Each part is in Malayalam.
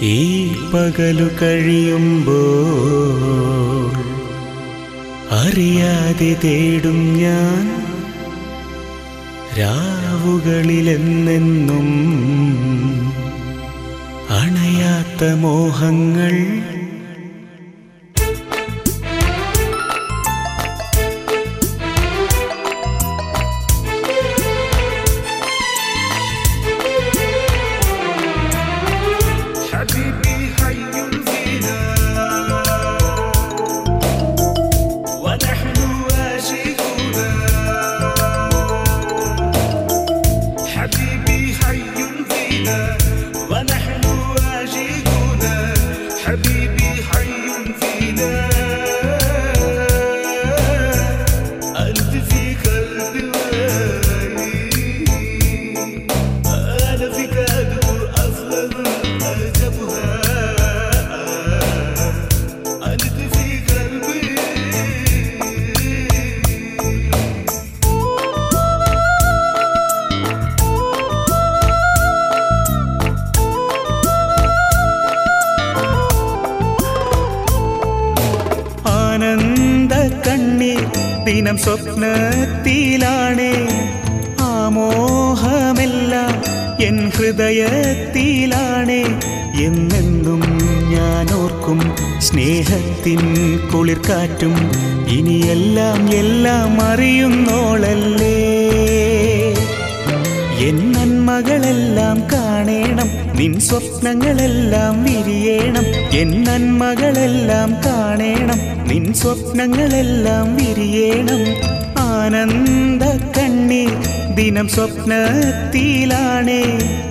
ഈ പകലു കഴിയുമ്പോൾ അറിയാതെ തേടും ഞാൻ രാവുകളിലെന്നെന്നും അണയാത്ത മോഹങ്ങൾ حبيبي حي فينا ونحن واجدون حبيبي حي فينا ونحن واجدون حبيبي حي فينا أنت في قلبي وعيني أنا فيك أدور أصلا أجبها أنت في قلبي ആനന്ദ കണ്ണീർ ദിനം സ്വപ്നത്തിലാണേ ആമോഹമെല്ലാം എൻ ഹൃദയത്തിലാണേ എന്നെന്നും ഞാൻ ഓർക്കും സ്നേഹത്തിൻ കുളിർക്കാറ്റും ഇനിയെല്ലാം എല്ലാം അറിയുന്നോളല്ലേ എൻ നന്മകളെല്ലാം കാണേണം നിൻ സ്വപ്നങ്ങളെല്ലാം വിരിയേണം എൻ നന്മകളെല്ലാം കാണേണം നിൻ സ്വപ്നങ്ങളെല്ലാം വിരിയേണം ആനന്ദ കണ്ണീർ ദിനം സ്വപ്നത്തിലാണേ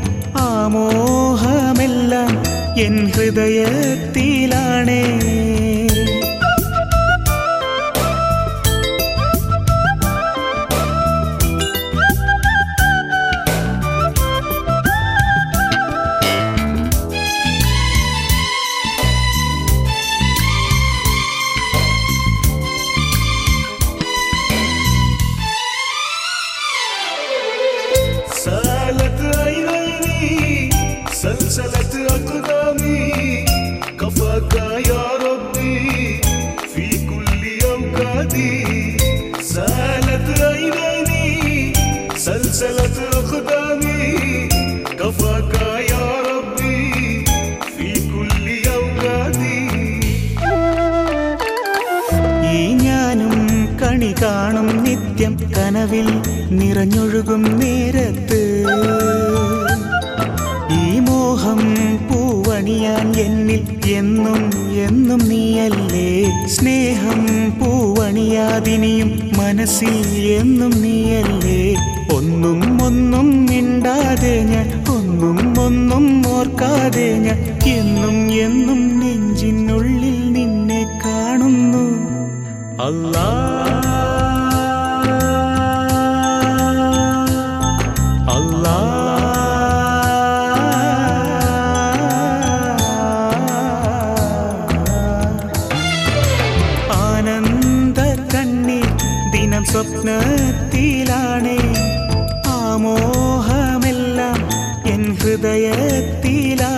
ആമോഹമെല്ലാം എൻ ഹൃദയത്തിലാണേ سالت عينيني سلسلة أقدامي كفاك يا ربي في كل أوقاتي سالت عينيني سلسلة أقدامي كفاك يا ربي في كل أوقاتي ഈ ഞാനും കണി കാണും നിത്യം കനവിൽ നിറഞ്ഞൊഴുകും നേരത്ത് ഈ മോഹം പൂവണിയാൻ എന്നിൽ എന്നും എന്നും നീയല്ലേ സ്നേഹം പൂവണിയാതിനിയും മനസ്സിൽ എന്നും നീയല്ലേ ഒന്നും ഒന്നും മിണ്ടാതെ ഞാൻ ഒന്നും ഒന്നും ഓർക്കാതെ ഞാൻ എന്നും എന്നും നെഞ്ചിനുള്ളിൽ നിന്നെ കാണുന്നു അല്ലാ അല്ലാ ആനന്ദ കണ്ണീർ ദിനം സ്വപ്നത്തിലാണേ ആമോഹമെല്ലാം എൻ ഹൃദയത്തിലാ